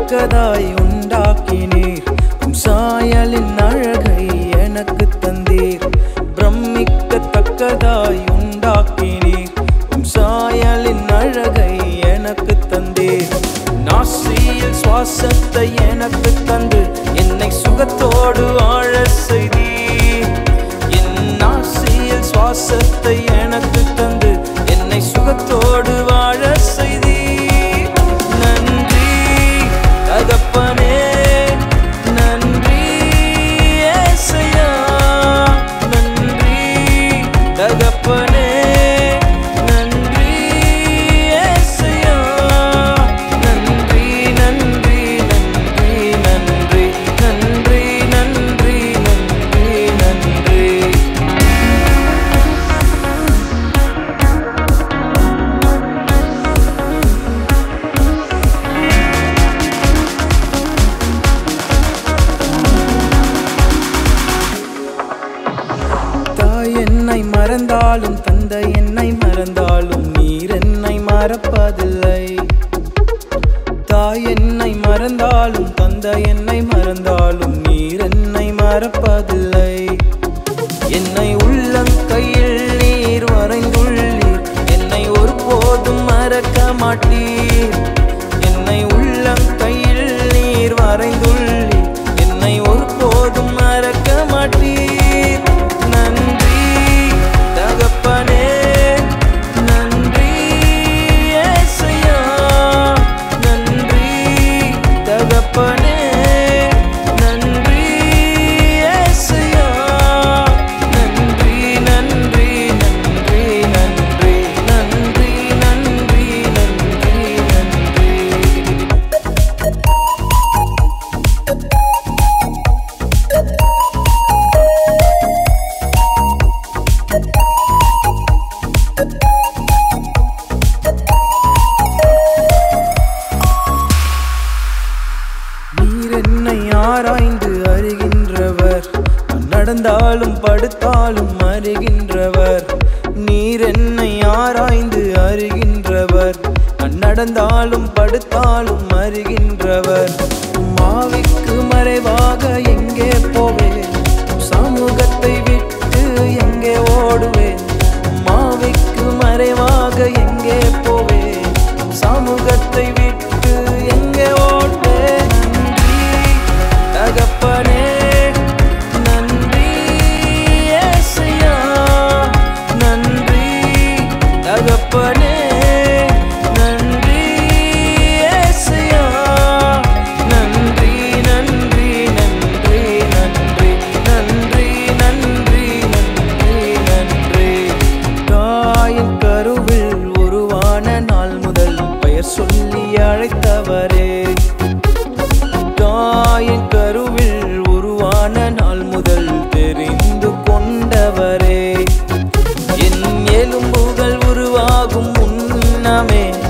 தக்கதாய் உண்டாக்கினீர் உம் சாயலின் அழகை எனக்கு தந்தீர் பிரமிக்கத்தக்கதாய் உண்டாக்கினீர் உம் சாயலின் அழகை எனக்கு தந்தீர் நாசியில் சுவாசத்தை எனக்கு தந்து என்னை சுகத்தோடு வாழ செய்தீர் என் நாசியில் சுவாசத்தை எனக்கு தந்து என்னை சுகத்தோடு வாழ செய்தீர் நன்றி தகப்பனே நன்றி ஏசையா நன்றி தகப்பனே நன்றி ஏசையா நன்றி நன்றி நன்றி நன்றி நன்றி நன்றி நன்றி நன்றி தாய் என்னை மறந்தாலும் தந்தை என்னை மறந்தாலும் நீர் என்னை மறப்பதில்லை தாய் என்னை மறந்தாலும் தந்தை என்னை மறந்தாலும் நீர் என்னை மறப்பதில்லை என்னை உள்ளம் கையில் நீர் வரைந்துள்ளீர் என்னை ஒருபோதும் மறக்க மாட்டீர் என்னை உள்ளம் கையில் நீர் வரைந்துள்ளீர் என்னை ஒருபோதும் மறக்க மாட்டீர் நன்றி தகப்பனே நன்றி ஏசையா நன்றி தகப்பனே நன்றி ஏசையா நன்றி நன்றி நன்றி நன்றி நன்றி நன்றி நன்றி நன்றி நீர் என்னை ஆராய்ந்து அறிகின்றவர் நான் நடந்தாலும் படுத்தாலும் அறிகின்றவர் நீர் என்னை ஆராய்ந்து அறிகின்றவர் நான் நடந்தாலும் படுத்தாலும் அறிகின்றவர் உம் ஆவிக்கு மறைவாக எங்கே போவேன் உம் சமூகத்தை விட்டு எங்கே ஓடுவேன் உம் ஆவிக்கு மறைவாக எங்கே போவேன் உம் சமூகத்தை விட்டு எங்கே ஓடுவேன் நன்றி தகப்பனே நன்றி ஏசையா நன்றி தகப்பனே நன்றி ஏசையா நன்றி நன்றி நன்றி நன்றி நன்றி நன்றி நன்றி நன்றி தாயின் கருவில் உருவான நாள் முதல் பெயர் சொல்லி அழைத்தவரே தாயின் கருவில் உருவான நாள் முதல் தெரிந்து கொண்டவரே என் எலும்புகள் உருவாகும் முன்னமே